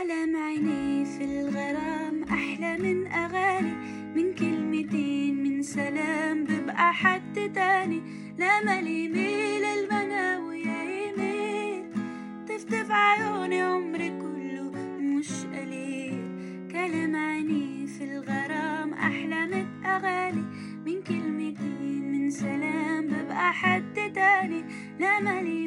كلام عيني في الغرام أحلى من أغاني من كلمتين من سلام ببقى حد تاني لا مال يميل المنى ويا يميل تفتف عيوني عمري كله مش قليل كلام عيني في الغرام أحلى من أغاني من كلمتين من سلام ببقى حد تاني لا مال